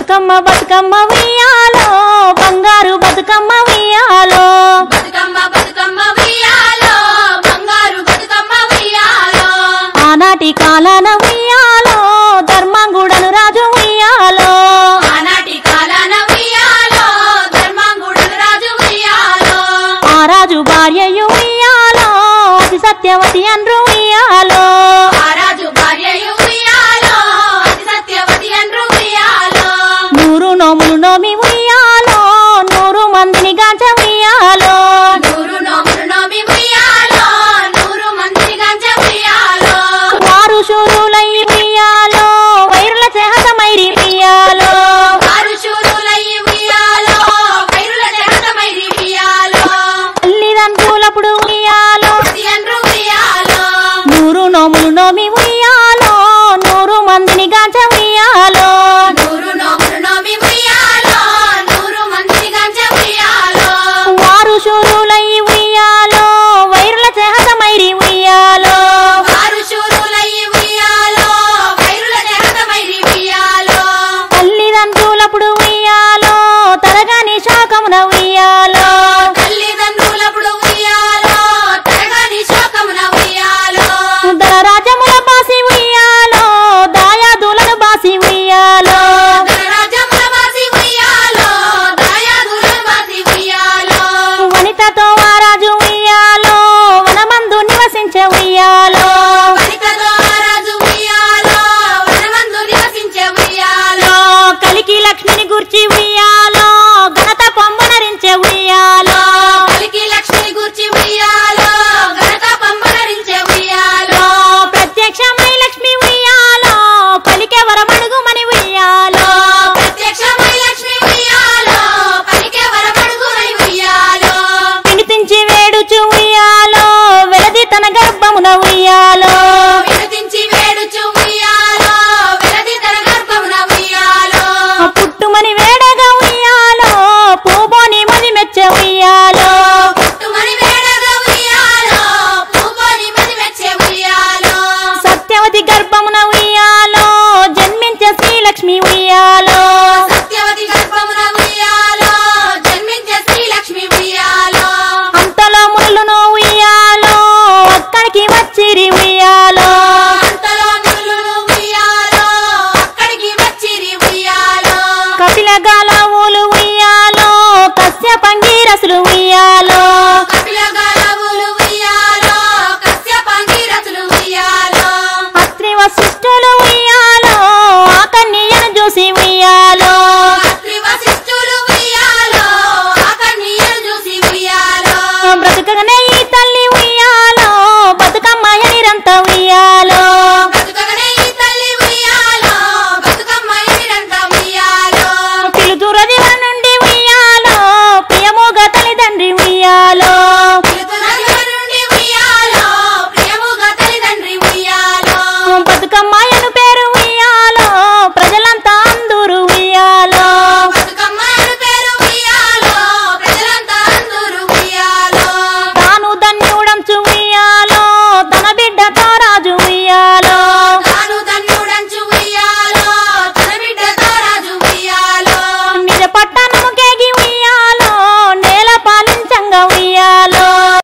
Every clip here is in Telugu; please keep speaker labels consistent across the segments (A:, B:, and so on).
A: బతుకమ్మ బతుకమ్మ ఉయ్యాలో బంగారు బతుకమ్మ ఉయ్యాలో
B: బతుకమ్మ బతుకమ్మ ఉయ్యాలో బంగారు బతుకమ్మ ఉయ్యాలో
A: ఆనాటి కాలాన ఉయ్యాలో ధర్మంగుడను రాజు ఉయ్యాలో
B: ఆనాటి కాలాన ఉయ్యాలో ధర్మాంగుడు రాజు ఉయ్యాలో
A: ఆ రాజు భార్యయు ఉయ్యాలో అతి సత్యవతి అండ్రు ఉయ్యాలో
B: ఆ రాజు భార్యయు ఉయ్యాలో అతి సత్యవతి అండ్రు ఉయ్యాలో
A: నూరు నోములు నోమి ఉయ్యాలో నూరు మందిని గాంచ ఉయ్యాలో
B: నూరు నోములు నోమి ఉయ్యాలో నూరు మందిని గంజ ఉయ్యాలో
A: వారు శూరులై ఉయ్యాలో వైరుల చేహతమైరి ఉయ్యాలో
B: వారు శూరులయ్యి ఉయ్యాలో వైరుల దేహతమైరి ఉయ్యాలో
A: తల్లిదండ్రులప్పుడు ఉయ్యాలో
B: అండ్రు ఉయ్యాలో
A: నూరు నోములు నోమి ఉయ్యాలో నూరు మందిని గాంచ ఉయ్యాలో
B: నూరు నోములు నోమి ఉయ్యాలో నూరు మందిని గంజ ఉయ్యాలో
A: వారు శూరులై ఉయ్యాలో వైరుల చేహతమైరి ఉయ్యాలో
B: వారు శూరులయ్యి ఉయ్యాలో వైరుల దేహతమైరి ఉయ్యాలో
A: తల్లిదండ్రులప్పుడు ఉయ్యాలో తరగని శాకమున ఉయ్యాలో
B: తల్లిదండ్రులప్పుడు ఉయ్యాలో తరగని శోకమున ఉయ్యాలో
A: ధర రాజముల బాసి ఉయ్యాలో దాయాదులను బాసి ఉయ్యాలో
B: ధనరాజముల వాసి ఉయ్యాలో దాయాదుల వాసి ఉయ్యాలో
A: వనితతో ఆ రాజు ఉయ్యాలో వనమందు నివసించే ఉయ్యాలో
B: వనితతో ఆ రాజు ఉయ్యాలో వనమందు నివసించే ఉయ్యాలో
A: కలికి లక్ష్మిని గుర్చి ఉయ్యాలో ఘనత పొంబనరించే ఉయ్యాలో
B: కలికి లక్ష్మిని గూర్చి ఉయ్యాలో ఘనత పంపనరించే ఉయ్యాలో
A: ప్రత్యక్షమై లక్ష్మి ఉయ్యాలో పలికే వరమడుగుమని ఉయ్యాలో
B: ప్రత్యక్షమై లక్ష్మి ఉయ్యాలో పలికే వరమడుగునై ఉయ్యాలో
A: పిడితించి వేడుచు ఉయ్యాలో వెలది తన గర్భమున ఉయ్యాలో
B: విడతించి వేడుచు ఉయ్యాలో వెలది తన గర్భమున ఉయ్యాలో
A: పుట్టుమని వేడగా ఉయ్యాలో పూబోని మది మెచ్చే ఉయ్యాలో
B: పుట్టుమని వేడగా ఉయ్యాలో పూకోని మది మెచ్చే ఉయ్యాలో
A: సత్యవతి గర్భమున ఉయ్యాలో జన్మించే శ్రీలక్ష్మి ఉయ్యాలో
B: సత్యవతి గర్భమున ఉయ్యాలో జన్మించే శ్రీలక్ష్మి ఉయ్యాలో
A: అంతలో మునులను ఉయ్యాలో అక్కడికి వచ్చిరి ఉయ్యాలో
B: అంతలో మునులు ఉయ్యాలో అక్కడికి వచ్చిరి ఉయ్యాలో
A: కపిల గాలవులు ఉయ్యాలో కశ్య పంగీరసులు ఉయ్యాలో
B: కపిల గాలవులు ఉయ్యాలో కశ్యపాంగిరసులు ఉయ్యాలో
A: అత్రి వశిష్ఠులు ఉయ్యాలో ఆ కన్యను చూసి ఉయ్యాలో
B: అత్రి వశిష్ఠులు ఉయ్యాలో ఆ కన్యను చూసి ఉయ్యాలో
A: బ్రతుకగానే ఈ తల్లి ఉయ్యాలో బతుకమ్మ ఎనిరంత ఉయ్యాలో
B: బతుకగనే ఈ తల్లి ఉయ్యాలో బతుకమ్మ ఎనిరంత ఉయ్యాలో
A: పిలుతురది నుండి ఉయ్యాలో ప్రియముగా తల్లిదండ్రి ఉయ్యాలో
B: పిలుతున్నది నుండి ఉయ్యాలో ప్రియముగా తల్లిదండ్రి ఉయ్యాలో
A: బతుకమ్మాయను పేరు ఉయ్యాలో ప్రజలంతా అందరూ ఉయ్యాలో
B: బతుకమ్మ అని పేరు ఉయ్యాలో ప్రజలంతా అందరూ ఉయ్యాలో
A: తాను ధన్యుడంచు ఉయ్యాలో తన బిడ్డతో రాజు ఉయ్యాలో
B: తాను ధన్యుడంచు ఉయ్యాలో తన బిడ్డతో రాజు ఉయ్యాలో
A: నిజ పట్టణము కేగి ఉయ్యాలో నేల పాలించంగా ఉయ్యాలో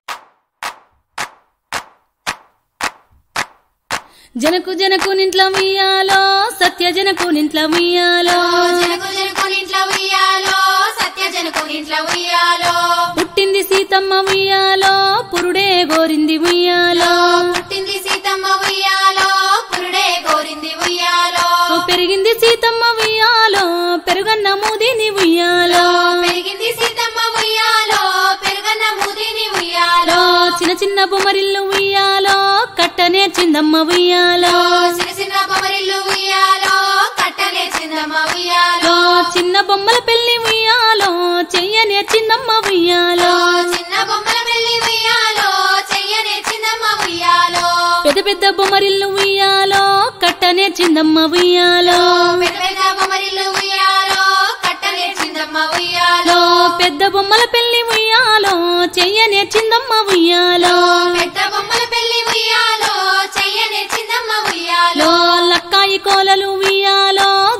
C: జనకు జనకు నింట్ల ఉయ్యాలో సత్య జనకు నింట్ల ఉయ్యాలో
B: జనకు జనకు ఇంట్లో ఉయ్యాలో సత్య జనకు ఇంట్లో ఉయ్యాలో
C: పుట్టింది సీతమ్మ ఉయ్యాలో పురుడే గోరింది ఉయ్యాలో
B: పుట్టింది సీతమ్మ ఉయ్యాలో పురుడే కోరింది ఉయ్యాలో
C: పెరిగింది సీతమ్మ ఉయ్యాలో పెరుగన్న మూదిని ఉయ్యాలో
B: పెరిగింది సీతమ్మ ఉయ్యాలో పెరుగన్న ముదిని ఉయ్యాలో
C: చిన్న చిన్న బొమ్మరిల్లు ఉయ్యాలో కట్టనే చిందమ్మ ఉయ్యాలో
B: చిన్న చిన్న బొమ్మరిల్లు ఉయ్యాలో కట్టలే చిందమ్మ ఉయ్యాలో
C: చిన్న బొమ్మల పెళ్లి ఉయ్యాలో చెయ్యనే చిందమ్మ ఉయ్యాలో
B: చిన్న బొమ్మల పెళ్లి ఉయ్యాలో చెయ్యనే చిందమ్మ ఉయ్యాలో
C: పెద్ద పెద్ద బొమ్మరిల్లు ఉయ్యాలో కట్టనే చిందమ్మ ఉయ్యాలో
B: పెద్ద పెద్ద బొమ్మరిల్లు ఉయ్యాలో కట్టలే చిందమ్మ ఉయ్యాలో
C: పెద్ద బొమ్మల పెళ్లి ఉయ్యాలో చెయ్యనే చిందమ్మ ఉయ్యాలో
B: పెద్ద బొమ్మల పెళ్లి ఉయ్యాలో చెయ్యనే చిందమ్మ ఉయ్యాలో
C: లక్కాయి కోలలు ఉయ్యాలో దంచనే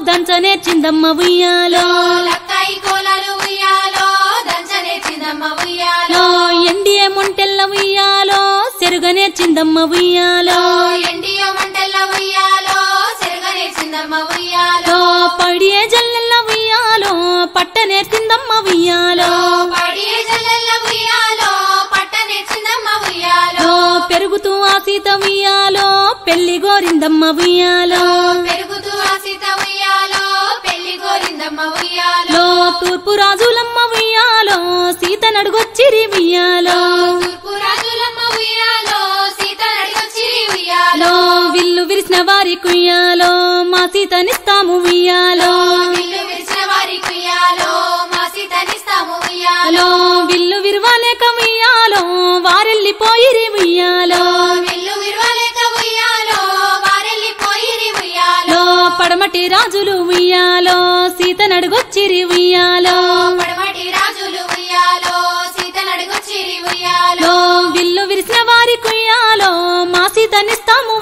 C: దంచనేర్చిందమ్మ ఉయ్యాలో
B: లక్కాయి కోలాలు ఉయ్యాలో దంచనే చిందమ్మ ఉయ్యాలో
C: ఎండియ మొంటెల్ల ఉయ్యాలో సెరుగనేర్చిందమ్మ ఉయ్యాలో
B: ఎండియ మంటల్ల ఉయ్యాలో సెరగనే చిందమ్మ ఉయ్యాలో
C: పడియే జల్లెల్ల ఉయ్యాలో పట్టనేర్చిందమ్మ ఉయ్యాలో
B: పడియే జల్లెల్ల ఉయ్యాలో పట్టనే చిందమ్మ ఉయ్యాలో
C: పెరుగుతూ ఆ సీత ఉయ్యాలో పెళ్లి గోరిందమ్మ ఉయ్యాలో
B: పెరుగుతూ ఆసిత ఉయ్యాలో పెళ్లి కోరిందమ్మ ఉయ్యాలో
C: లో తూర్పు రాజులమ్మ ఉయ్యాలో సీత నడుగొచ్చిరి ఉయ్యాలో
B: తూర్పు రాజులమ్మ ఉయ్యాలో సీత నడిగొచ్చిరి ఉయ్యాలో
C: లో విల్లు విరిసిన వారి కుయ్యాలో మా సీతనిస్తాము ఉయ్యాలో
B: విల్లు విరిచిన వారి కుయ్యాలో మా సీతనిస్తాము ఉయ్యాలో
C: లో విల్లు విరవాలేక ఉయ్యాలో వారెళ్ళిపోయిరి ఉయ్యాలో
B: విల్లు విరవలేక ఉయ్యాలో వారెళ్ళిపోయిరి ఉయ్యాలో
C: లో పడమటి రాజులు ఉయ్యాలో సీత నడుగొచ్చిరి ఉయ్యాలో
B: పడమటి రాజులు ఉయ్యాలో సీత నడుగొచ్చిరి ఉయ్యాలో
C: లో విల్లు విరిసిన వారి కుయ్యాలో మా సీతనిస్తాము